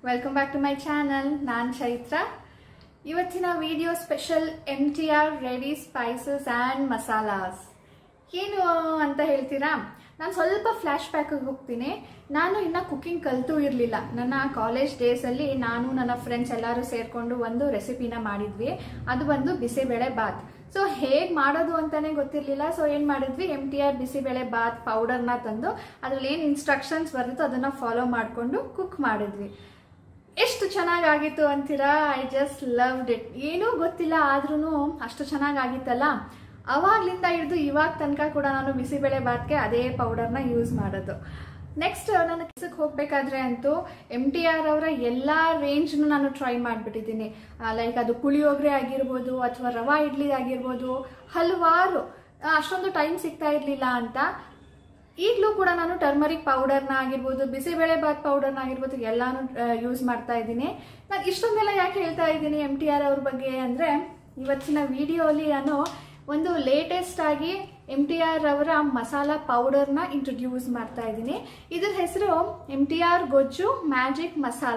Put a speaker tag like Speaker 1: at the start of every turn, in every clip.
Speaker 1: welcome back to my channel ನಾನು ಚೈತ್ರ ಇವತ್ತಿನ video special M T R ready spices and masalas ಏನು ಅಂತ ಹೇಳ್ತೀರಾ ನಾನು ಸ್ವಲ್ಪ ಫ್ಲ್ಯಾಶ್ ಬ್ಯಾಕಿಗೆ ಹೋಗ್ತೀನಿ ನಾನು ಇನ್ನು ಕುಕಿಂಗ್ ಕಲಿತೂ ಇರಲಿಲ್ಲ ನನ್ನ ಕಾಲೇಜ್ ಡೇಸಲ್ಲಿ ನಾನು ನನ್ನ ಫ್ರೆಂಡ್ಸ್ ಎಲ್ಲರೂ ಸೇರಿಕೊಂಡು ಒಂದು ರೆಸಿಪಿನ ಮಾಡಿದ್ವಿ ಅದು ಬಂದು ಬಿಸಿಬೇಳೆ ಬಾತ್ ಸೊ ಹೇಗೆ ಮಾಡೋದು ಅಂತಾನೆ ಗೊತ್ತಿರಲಿಲ್ಲ ಸೊ ಏನು ಮಾಡಿದ್ವಿ M T R bisibele bath ಪೌಡರ್ನ ತಂದು ಅದ್ರಲ್ಲಿ ಏನು ಇನ್ಸ್ಟ್ರಕ್ಷನ್ಸ್ ಬರುತ್ತೋ ಅದನ್ನು ಫಾಲೋ ಮಾಡಿಕೊಂಡು ಕುಕ್ ಮಾಡಿದ್ವಿ ಎಷ್ಟು ಚೆನ್ನಾಗಾಗಿತ್ತು ಅಂತೀರಾ ಐ ಜಸ್ಟ್ ಲವ್ಡ್ ಇಟ್ ಏನೂ ಗೊತ್ತಿಲ್ಲ ಆದ್ರೂ ಅಷ್ಟು ಚೆನ್ನಾಗಾಗಿತ್ತಲ್ಲ ಅವಾಗ್ಲಿಂದ ಹಿಡಿದು ಇವಾಗ ತನಕ ಕೂಡ ನಾನು ಬಿಸಿಬೇಳೆ ಬಾತ್ಗೆ ಅದೇ ಪೌಡರ್ನ ಯೂಸ್ ಮಾಡೋದು ನೆಕ್ಸ್ಟ್ ನನ್ನ ಕೆಲಸಕ್ಕೆ ಹೋಗ್ಬೇಕಾದ್ರೆ ಅಂತೂ ಎಮ್ ಟಿ ಆರ್ ಅವರ ಎಲ್ಲ ರೇಂಜ್ನು ನಾನು ಟ್ರೈ ಮಾಡಿಬಿಟ್ಟಿದ್ದೀನಿ ಲೈಕ್ ಅದು ಪುಳಿಯೋಗರೆ ಆಗಿರ್ಬೋದು ಅಥವಾ ರವಾ ಇಡ್ಲಿ ಆಗಿರ್ಬೋದು ಹಲವಾರು ಆ, ಅಷ್ಟೊಂದು ಟೈಮ್ ಸಿಗ್ತಾ ಇರಲಿಲ್ಲ ಅಂತ ಈಗಲೂ ಕೂಡ ನಾನು ಟರ್ಮರಿಕ್ ಪೌಡರ್ನ ಆಗಿರ್ಬೋದು ಬಿಸಿಬೇಳೆ ಬಾತ್ ಪೌಡರ್ನ ಆಗಿರ್ಬೋದು ಎಲ್ಲಾನು ಯೂಸ್ ಮಾಡ್ತಾ ಇದ್ದೀನಿ ನಾನು ಇಷ್ಟೊಂದೆಲ್ಲ ಯಾಕೆ ಹೇಳ್ತಾ ಇದ್ದೀನಿ ಎಮ್ ಟಿ ಆರ್ ಅವ್ರ ಬಗ್ಗೆ ಅಂದರೆ ಇವತ್ತಿನ ವಿಡಿಯೋಲಿ ನಾನು ಒಂದು ಲೇಟೆಸ್ಟ್ ಆಗಿ ಎಮ್ ಟಿ ಆರ್ ಅವರ ಮಸಾಲ ಪೌಡರ್ನ ಇಂಟ್ರೊಡ್ಯೂಸ್ ಮಾಡ್ತಾ ಇದ್ದೀನಿ ಇದ್ರ ಹೆಸರು ಎಮ್ ಟಿ ಆರ್ ಗೊಜ್ಜು magic masala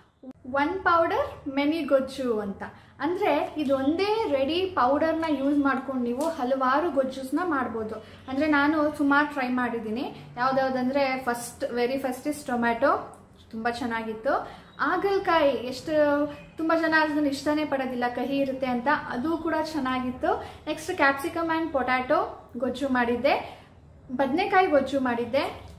Speaker 1: one powder many gojju ಅಂತ ಅಂದರೆ ಇದೊಂದೇ ರೆಡಿ ಪೌಡರ್ನ ಯೂಸ್ ಮಾಡ್ಕೊಂಡು ನೀವು ಹಲವಾರು ಗೊಜ್ಜುಸ್ನ ಮಾಡ್ಬೋದು ಅಂದರೆ ನಾನು ಸುಮಾರು ಟ್ರೈ ಮಾಡಿದ್ದೀನಿ ಯಾವ್ದಾವ್ದಂದ್ರೆ first very first is tomato ತುಂಬ ಚೆನ್ನಾಗಿತ್ತು ಆಗಲ್ಕಾಯಿ ಎಷ್ಟು ತುಂಬ ಜನ ಅದನ್ನು ಇಷ್ಟನೇ ಪಡೋದಿಲ್ಲ ಕಹಿ ಇರುತ್ತೆ ಅಂತ ಅದು ಕೂಡ ಚೆನ್ನಾಗಿತ್ತು ನೆಕ್ಸ್ಟ್ ಕ್ಯಾಪ್ಸಿಕಮ್ ಆ್ಯಂಡ್ ಪೊಟ್ಯಾಟೊ ಗೊಜ್ಜು ಮಾಡಿದ್ದೆ ಬದನೆಕಾಯಿ ಗೊಜ್ಜು ಮಾಡಿದ್ದೆ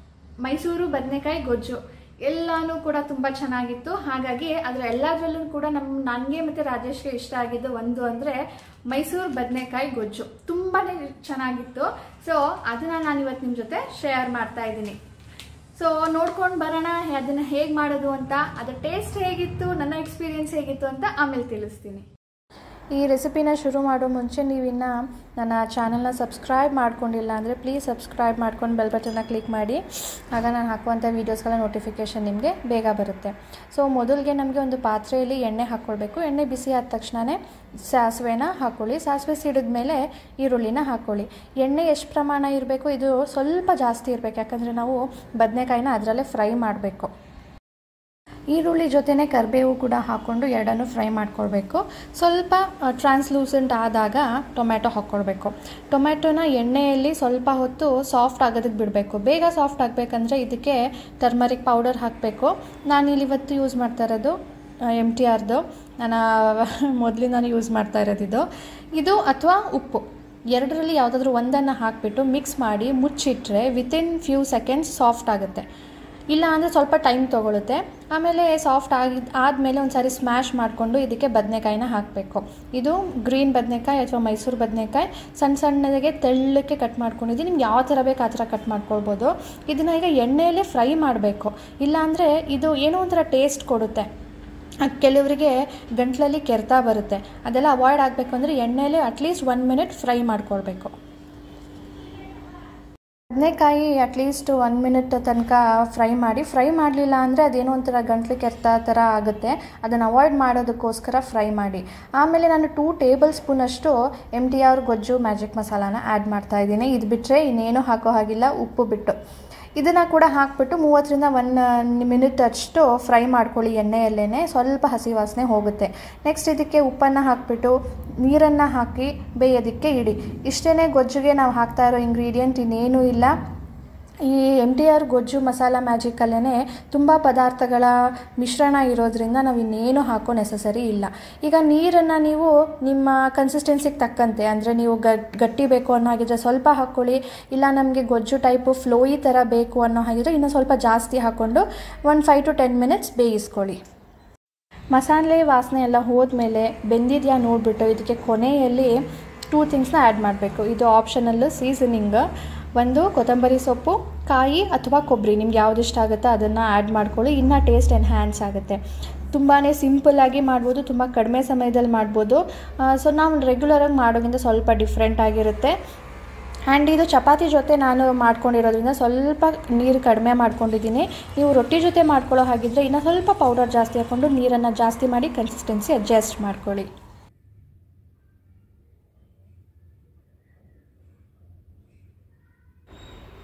Speaker 1: ಮೈಸೂರು ಬದನೆಕಾಯಿ ಗೊಜ್ಜು ಎಲ್ಲಾನು ಕೂಡ ತುಂಬ ಚೆನ್ನಾಗಿತ್ತು ಹಾಗಾಗಿ ಅದರ ಎಲ್ಲದರಲ್ಲೂ ಕೂಡ ನಮ್ಮ ನನಗೆ ಮತ್ತು ರಾಜೇಶ್ಗೆ ಇಷ್ಟ ಆಗಿದ್ದು ಒಂದು ಅಂದರೆ ಮೈಸೂರು ಬದನೆಕಾಯಿ ಗೊಜ್ಜು ತುಂಬಾ ಚೆನ್ನಾಗಿತ್ತು ಸೊ ಅದನ್ನು ನಾನು ಇವತ್ತು ನಿಮ್ಮ ಜೊತೆ ಶೇರ್ ಮಾಡ್ತಾ ಇದ್ದೀನಿ ಸೊ ನೋಡ್ಕೊಂಡು ಬರೋಣ ಅದನ್ನು ಹೇಗೆ ಮಾಡೋದು ಅಂತ ಅದರ ಟೇಸ್ಟ್ ಹೇಗಿತ್ತು ನನ್ನ ಎಕ್ಸ್ಪೀರಿಯನ್ಸ್ ಹೇಗಿತ್ತು ಅಂತ ಆಮೇಲೆ ತಿಳಿಸ್ತೀನಿ
Speaker 2: ಈ ರೆಸಿಪಿನ ಶುರು ಮಾಡೋ ಮುಂಚೆ ನೀವಿನ್ನು ನನ್ನ ಚಾನಲ್ನ ಸಬ್ಸ್ಕ್ರೈಬ್ ಮಾಡ್ಕೊಂಡಿಲ್ಲ ಅಂದರೆ ಪ್ಲೀಸ್ ಸಬ್ಸ್ಕ್ರೈಬ್ ಮಾಡ್ಕೊಂಡು ಬೆಲ್ ಬಟನ್ನ ಕ್ಲಿಕ್ ಮಾಡಿ ಆಗ ನಾನು ಹಾಕುವಂಥ ವೀಡಿಯೋಸ್ಗಳ ನೋಟಿಫಿಕೇಷನ್ ನಿಮಗೆ ಬೇಗ ಬರುತ್ತೆ ಸೊ ಮೊದಲಿಗೆ ನಮಗೆ ಒಂದು ಪಾತ್ರೆಯಲ್ಲಿ ಎಣ್ಣೆ ಹಾಕ್ಕೊಳ್ಬೇಕು ಎಣ್ಣೆ ಬಿಸಿ ಆದ ತಕ್ಷಣವೇ ಸಾಸಿವೆನ ಹಾಕ್ಕೊಳ್ಳಿ ಸಾಸಿವೆ ಸಿಡಿದ ಮೇಲೆ ಈರುಳ್ಳಿನ ಹಾಕ್ಕೊಳ್ಳಿ ಎಣ್ಣೆ ಎಷ್ಟು ಪ್ರಮಾಣ ಇರಬೇಕು ಇದು ಸ್ವಲ್ಪ ಜಾಸ್ತಿ ಇರಬೇಕು ಯಾಕಂದರೆ ನಾವು ಬದನೆಕಾಯಿನ ಅದರಲ್ಲೇ ಫ್ರೈ ಮಾಡಬೇಕು ಈರುಳ್ಳಿ ಜೊತೆನೇ ಕರಿಬೇವು ಕೂಡ ಹಾಕ್ಕೊಂಡು ಎರಡನ್ನೂ ಫ್ರೈ ಮಾಡ್ಕೊಳ್ಬೇಕು ಸ್ವಲ್ಪ ಟ್ರಾನ್ಸ್ಲೂಸೆಂಟ್ ಆದಾಗ ಟೊಮ್ಯಾಟೊ ಹಾಕ್ಕೊಳ್ಬೇಕು ಟೊಮ್ಯಾಟೊನ ಎಣ್ಣೆಯಲ್ಲಿ ಸ್ವಲ್ಪ ಹೊತ್ತು ಸಾಫ್ಟ್ ಆಗೋದಕ್ಕೆ ಬಿಡಬೇಕು ಬೇಗ ಸಾಫ್ಟ್ ಆಗಬೇಕಂದ್ರೆ ಇದಕ್ಕೆ ಟರ್ಮರಿಕ್ ಪೌಡರ್ ಹಾಕಬೇಕು ನಾನಿಲ್ಲಿ ಇವತ್ತು ಯೂಸ್ ಮಾಡ್ತಾ ಇರೋದು ಎಮ್ ಟಿ ಆರ್ದು ನಾನು ಮೊದಲಿಂದಾನು ಯೂಸ್ ಮಾಡ್ತಾ ಇರೋದಿದು ಇದು ಅಥವಾ ಉಪ್ಪು ಎರಡರಲ್ಲಿ ಯಾವುದಾದ್ರೂ ಒಂದನ್ನು ಹಾಕಿಬಿಟ್ಟು ಮಿಕ್ಸ್ ಮಾಡಿ ಮುಚ್ಚಿಟ್ರೆ ವಿತಿನ್ ಫ್ಯೂ ಸೆಕೆಂಡ್ಸ್ ಸಾಫ್ಟ್ ಆಗುತ್ತೆ ಇಲ್ಲ ಅಂದರೆ ಸ್ವಲ್ಪ ಟೈಮ್ ತೊಗೊಳುತ್ತೆ ಆಮೇಲೆ ಸಾಫ್ಟ್ ಆಗಿದ್ದು ಆದಮೇಲೆ ಒಂದು ಸಾರಿ ಸ್ಮ್ಯಾಶ್ ಮಾಡಿಕೊಂಡು ಇದಕ್ಕೆ ಬದನೆಕಾಯಿನ ಹಾಕಬೇಕು ಇದು ಗ್ರೀನ್ ಬದನೆಕಾಯಿ ಅಥವಾ ಮೈಸೂರು ಬದನೆಕಾಯಿ ಸಣ್ಣ ಸಣ್ಣದಾಗೆ ತೆಳ್ಳಕ್ಕೆ ಕಟ್ ಮಾಡ್ಕೊಂಡಿದ್ದೀನಿ ನಿಮ್ಗೆ ಯಾವ ಥರ ಬೇಕು ಆ ಥರ ಕಟ್ ಮಾಡ್ಕೊಳ್ಬೋದು ಇದನ್ನು ಈಗ ಎಣ್ಣೆಯಲ್ಲೇ ಫ್ರೈ ಮಾಡಬೇಕು ಇಲ್ಲಾಂದರೆ ಇದು ಏನೋ ಒಂಥರ ಟೇಸ್ಟ್ ಕೊಡುತ್ತೆ ಅದ್ ಕೆಲವರಿಗೆ ಗಂಟ್ಲಲ್ಲಿ ಕೆರೆತ ಬರುತ್ತೆ ಅದೆಲ್ಲ ಅವಾಯ್ಡ್ ಆಗಬೇಕು ಅಂದರೆ ಎಣ್ಣೆಯಲ್ಲೇ ಅಟ್ಲೀಸ್ಟ್ ಒನ್ ಮಿನಿಟ್ ಫ್ರೈ ಮಾಡ್ಕೊಳ್ಬೇಕು ಬದನೆಕಾಯಿ ಅಟ್ಲೀಸ್ಟ್ ಒನ್ ಮಿನಿಟ್ ತನಕ ಫ್ರೈ ಮಾಡಿ ಫ್ರೈ ಮಾಡಲಿಲ್ಲ ಅಂದರೆ ಅದೇನೋ ಒಂಥರ ಗಂಟ್ಲು ಕೆರೆತ ಥರ ಆಗುತ್ತೆ ಅದನ್ನು ಅವಾಯ್ಡ್ ಮಾಡೋದಕ್ಕೋಸ್ಕರ ಫ್ರೈ ಮಾಡಿ ಆಮೇಲೆ ನಾನು ಟೂ ಟೇಬಲ್ ಸ್ಪೂನಷ್ಟು ಎಮ್ ಟಿ ಆರ್ ಗೊಜ್ಜು ಮ್ಯಾಜಿಕ್ ಮಸಾಲಾನ ಆ್ಯಡ್ ಮಾಡ್ತಾ ಇದ್ದೀನಿ ಇದು ಬಿಟ್ಟರೆ ಇನ್ನೇನು ಹಾಕೋ ಹಾಗಿಲ್ಲ ಉಪ್ಪು ಬಿಟ್ಟು ಇದನ್ನು ಕೂಡ ಹಾಕ್ಬಿಟ್ಟು ಮೂವತ್ತರಿಂದ ಒನ್ ಮಿನಿಟ್ ಅಷ್ಟು ಫ್ರೈ ಮಾಡ್ಕೊಳ್ಳಿ ಎಣ್ಣೆಯಲ್ಲೇ ಸ್ವಲ್ಪ ಹಸಿ ವಾಸನೆ ಹೋಗುತ್ತೆ ನೆಕ್ಸ್ಟ್ ಇದಕ್ಕೆ ಉಪ್ಪನ್ನು ಹಾಕಿಬಿಟ್ಟು ನೀರನ್ನು ಹಾಕಿ ಬೇಯೋದಕ್ಕೆ ಇಡಿ ಇಷ್ಟೇ ಗೊಜ್ಜಿಗೆ ನಾವು ಹಾಕ್ತಾ ಇರೋ ಇಂಗ್ರೀಡಿಯೆಂಟ್ ಇನ್ನೇನೂ ಇಲ್ಲ ಈ ಎಮ್ ಟಿ ಆರ್ ಗೊಜ್ಜು ಮಸಾಲ ಮ್ಯಾಜಿಕಲ್ಲೇ ತುಂಬ ಪದಾರ್ಥಗಳ ಮಿಶ್ರಣ ಇರೋದ್ರಿಂದ ನಾವು ಇನ್ನೇನು ಹಾಕೋ ನೆಸಸರಿ ಇಲ್ಲ ಈಗ ನೀರನ್ನು ನೀವು ನಿಮ್ಮ ಕನ್ಸಿಸ್ಟೆನ್ಸಿಗೆ ತಕ್ಕಂತೆ ಅಂದರೆ ನೀವು ಗಟ್ಟಿ ಬೇಕು ಅನ್ನೋ ಹಾಗಿದ್ರೆ ಸ್ವಲ್ಪ ಹಾಕ್ಕೊಳ್ಳಿ ಇಲ್ಲ ನಮಗೆ ಗೊಜ್ಜು ಟೈಪು ಫ್ಲೋಯಿ ಥರ ಬೇಕು ಅನ್ನೋ ಹಾಗಿದ್ರೆ ಇನ್ನೂ ಸ್ವಲ್ಪ ಜಾಸ್ತಿ ಹಾಕ್ಕೊಂಡು ಒಂದು ಫೈವ್ ಟು ಟೆನ್ ಮಿನಿಟ್ಸ್ ಬೇಯಿಸ್ಕೊಳ್ಳಿ ಮಸಾಲೆ ವಾಸನೆ ಎಲ್ಲ ಹೋದ್ಮೇಲೆ ಬೆಂದಿದೆಯಾ ನೋಡಿಬಿಟ್ಟು ಇದಕ್ಕೆ ಕೊನೆಯಲ್ಲಿ ಟೂ ಥಿಂಗ್ಸ್ನ ಆ್ಯಡ್ ಮಾಡಬೇಕು ಇದು ಆಪ್ಷನಲ್ಲು ಸೀಸನಿಂಗ್ ಒಂದು ಕೊತ್ತಂಬರಿ ಸೊಪ್ಪು ಕಾಯಿ ಅಥವಾ ಕೊಬ್ಬರಿ ನಿಮ್ಗೆ ಯಾವ್ದು ಇಷ್ಟ ಆಗುತ್ತೋ ಅದನ್ನು ಆ್ಯಡ್ ಮಾಡ್ಕೊಳ್ಳಿ ಇನ್ನೂ ಟೇಸ್ಟ್ ಎನ್ಹ್ಯಾನ್ಸ್ ಆಗುತ್ತೆ ತುಂಬಾ ಸಿಂಪಲ್ಲಾಗಿ ಮಾಡ್ಬೋದು ತುಂಬ ಕಡಿಮೆ ಸಮಯದಲ್ಲಿ ಮಾಡ್ಬೋದು ಸೊ ನಾವು ರೆಗ್ಯುಲರಾಗಿ ಮಾಡೋದ್ರಿಂದ ಸ್ವಲ್ಪ ಡಿಫ್ರೆಂಟ್ ಆಗಿರುತ್ತೆ ಆ್ಯಂಡ್ ಇದು ಚಪಾತಿ ಜೊತೆ ನಾನು ಮಾಡ್ಕೊಂಡಿರೋದ್ರಿಂದ ಸ್ವಲ್ಪ ನೀರು ಕಡಿಮೆ ಮಾಡ್ಕೊಂಡಿದ್ದೀನಿ ನೀವು ರೊಟ್ಟಿ ಜೊತೆ ಮಾಡ್ಕೊಳ್ಳೋ ಹಾಗಿದ್ರೆ ಇನ್ನು ಸ್ವಲ್ಪ ಪೌಡರ್ ಜಾಸ್ತಿ ಹಾಕ್ಕೊಂಡು ನೀರನ್ನು ಜಾಸ್ತಿ ಮಾಡಿ ಕನ್ಸಿಸ್ಟೆನ್ಸಿ ಅಡ್ಜಸ್ಟ್ ಮಾಡ್ಕೊಳ್ಳಿ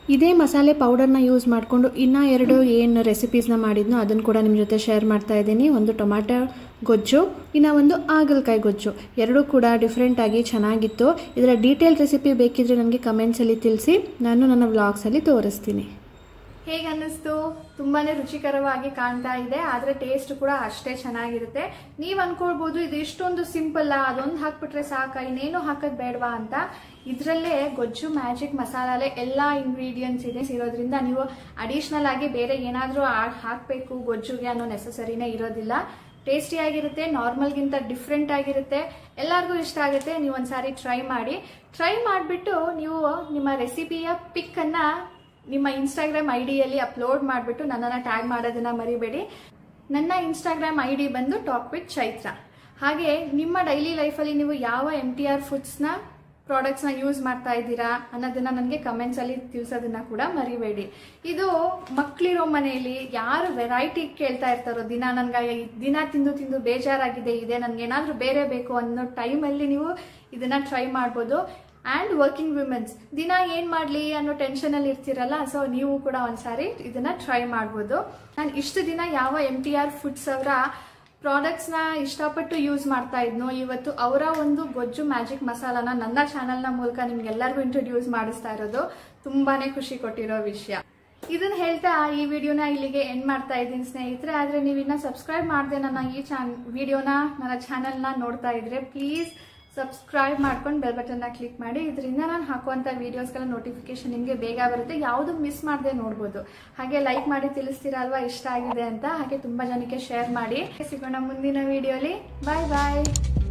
Speaker 2: ಇದೇ ಮಸಾಲೆ ಪೌಡರ್ನ ಯೂಸ್ ಮಾಡಿಕೊಂಡು ಇನ್ನೂ ಎರಡು ಏನು ರೆಸಿಪೀಸ್ನ ಮಾಡಿದ್ನೋ ಅದನ್ನು ಕೂಡ ನಿಮ್ಮ ಜೊತೆ ಶೇರ್ ಮಾಡ್ತಾ ಇದ್ದೀನಿ ಒಂದು ಟೊಮ್ಯಾಟೊ ಗೊಜ್ಜು ಇನ್ನು ಒಂದು ಹಾಗಲಕಾಯಿ ಗೊಜ್ಜು ಎರಡೂ ಕೂಡ ಡಿಫ್ರೆಂಟಾಗಿ ಚೆನ್ನಾಗಿತ್ತು ಇದರ ಡೀಟೇಲ್ ರೆಸಿಪಿ ಬೇಕಿದ್ರೆ ನನಗೆ ಕಮೆಂಟ್ಸಲ್ಲಿ ತಿಳಿಸಿ ನಾನು ನನ್ನ ವ್ಲಾಗ್ಸಲ್ಲಿ ತೋರಿಸ್ತೀನಿ
Speaker 1: ಹೇಗೆ ಅನ್ನಿಸ್ತು ತುಂಬಾನೇ ರುಚಿಕರವಾಗಿ ಕಾಣ್ತಾ ಇದೆ ಆದ್ರೆ ಟೇಸ್ಟ್ ಕೂಡ ಅಷ್ಟೇ ಚೆನ್ನಾಗಿರುತ್ತೆ ನೀವ್ ಅನ್ಕೊಳ್ಬಹುದು ಇದು ಇಷ್ಟೊಂದು ಸಿಂಪಲ್ ಅದೊಂದು ಹಾಕ್ಬಿಟ್ರೆ ಸಾಕ ಇನ್ನೇನು ಹಾಕೋದ್ ಬೇಡವಾ ಅಂತ ಇದ್ರಲ್ಲೇ ಗೊಜ್ಜು ಮ್ಯಾಜಿಕ್ ಮಸಾಲಾಲೆ ಎಲ್ಲಾ ಇಂಗ್ರೀಡಿಯೆಂಟ್ಸ್ ಇದೆ ಇರೋದ್ರಿಂದ ನೀವು ಅಡಿಷನಲ್ ಆಗಿ ಬೇರೆ ಏನಾದ್ರೂ ಆ- ಹಾಕ್ಬೇಕು ಗೊಜ್ಜುಗೆ ಅನ್ನೋ ನೆಸಸರಿನೇ ಇರೋದಿಲ್ಲ ಟೇಸ್ಟಿ ಆಗಿರುತ್ತೆ ನಾರ್ಮಲ್ಗಿಂತ ಡಿಫ್ರೆಂಟ್ ಆಗಿರುತ್ತೆ ಎಲ್ಲರಿಗೂ ಇಷ್ಟ ಆಗುತ್ತೆ ನೀವು ಒಂದ್ಸಾರಿ ಟ್ರೈ ಮಾಡಿ ಟ್ರೈ ಮಾಡಿಬಿಟ್ಟು ನೀವು ನಿಮ್ಮ ರೆಸಿಪಿಯ ಪಿಕ್ ಅನ್ನ ನಿಮ್ಮ ಇನ್ಸ್ಟಾಗ್ರಾಮ್ ಐ ಡಿಯಲ್ಲಿ ಅಪ್ಲೋಡ್ ಮಾಡಿಬಿಟ್ಟು ನನ್ನನ್ನು ಟ್ಯಾಗ್ ಮಾಡೋದನ್ನ ಮರಿಬೇಡಿ ನನ್ನ ಇನ್ಸ್ಟಾಗ್ರಾಮ್ ಐ ಡಿ ಬಂದು ಟಾಕ್ ವಿತ್ ಚೈತ್ರ ಹಾಗೆ ನಿಮ್ಮ ಡೈಲಿ ಲೈಫಲ್ಲಿ ನೀವು ಯಾವ ಎಮ್ ಟಿ ಆರ್ ಫುಡ್ಸ್ನ ಪ್ರಾಡಕ್ಟ್ಸ್ನ ಯೂಸ್ ಮಾಡ್ತಾ ಇದ್ದೀರಾ ಅನ್ನೋದನ್ನ ನನಗೆ ಕಮೆಂಟ್ಸಲ್ಲಿ ತಿಳಿಸೋದನ್ನ ಕೂಡ ಮರಿಬೇಡಿ ಇದು ಮಕ್ಕಳಿರೋ ಮನೆಯಲ್ಲಿ ಯಾರು ವೆರೈಟಿ ಕೇಳ್ತಾ ಇರ್ತಾರೋ ದಿನ ನನ್ಗೆ ದಿನ ತಿಂದು ತಿಂದು ಬೇಜಾರಾಗಿದೆ ಇದೆ ನನ್ಗೆ ಏನಾದ್ರೂ ಬೇರೆ ಬೇಕು ಅನ್ನೋ ಟೈಮಲ್ಲಿ ನೀವು ಇದನ್ನ ಟ್ರೈ ಮಾಡ್ಬೋದು ಆ್ಯಂಡ್ ವರ್ಕಿಂಗ್ ವಿಮೆನ್ಸ್ ದಿನ ಏನು ಮಾಡಲಿ ಅನ್ನೋ ಟೆನ್ಷನಲ್ಲಿ ಇರ್ತಿರಲ್ಲ ಸೊ ನೀವು ಕೂಡ ಒಂದ್ಸಾರಿ ಇದನ್ನ ಟ್ರೈ ಮಾಡ್ಬೋದು ನಾನು ಇಷ್ಟು ದಿನ ಯಾವ ಎಮ್ ಟಿ ಆರ್ ಫುಡ್ಸ್ ಅವರ ಪ್ರಾಡಕ್ಟ್ಸ್ನ ಇಷ್ಟಪಟ್ಟು ಯೂಸ್ ಮಾಡ್ತಾ ಇದ್ನೋ ಇವತ್ತು ಅವರ ಒಂದು ಗೊಜ್ಜು ಮ್ಯಾಜಿಕ್ ಮಸಾಲಾನ ನನ್ನ ಚಾನಲ್ನ ಮೂಲಕ ನಿಮ್ಗೆಲ್ಲರಿಗೂ ಇಂಟ್ರೊಡ್ಯೂಸ್ ಮಾಡಿಸ್ತಾ ಇರೋದು ತುಂಬಾನೇ ಖುಷಿ ಕೊಟ್ಟಿರೋ ವಿಷಯ ಇದನ್ನ ಹೇಳ್ತಾ ಈ ವಿಡಿಯೋನ ಇಲ್ಲಿಗೆ ಎಂಡ್ ಮಾಡ್ತಾ ಇದ್ದೀನಿ ಸ್ನೇಹಿತರೆ ಆದ್ರೆ ನೀವು ಇನ್ನ ಸಬ್ಸ್ಕ್ರೈಬ್ ಮಾಡದೆ ನನ್ನ ಈ ಚಾನ್ ವಿಡಿಯೋನ ನನ್ನ ಚಾನಲ್ನ ನೋಡ್ತಾ ಇದ್ರೆ ಪ್ಲೀಸ್ ಸಬ್ಸ್ಕ್ರೈಬ್ ಮಾಡ್ಕೊಂಡು ಬೆಲ್ ಬಟನ್ನ ಕ್ಲಿಕ್ ಮಾಡಿ ಇದರಿಂದ ನಾನು ಹಾಕುವಂಥ ವೀಡಿಯೋಸ್ಗಳ ನೋಟಿಫಿಕೇಶನ್ ನಿಮಗೆ ಬೇಗ ಬರುತ್ತೆ ಯಾವುದು ಮಿಸ್ ಮಾಡದೆ ನೋಡ್ಬೋದು ಹಾಗೆ ಲೈಕ್ ಮಾಡಿ ತಿಳಿಸ್ತೀರಾ ಅಲ್ವಾ ಇಷ್ಟ ಆಗಿದೆ ಅಂತ ಹಾಗೆ ತುಂಬ ಜನಕ್ಕೆ ಶೇರ್ ಮಾಡಿ ಸಿಗೋಣ ಮುಂದಿನ ವಿಡಿಯೋಲಿ ಬಾಯ್ ಬಾಯ್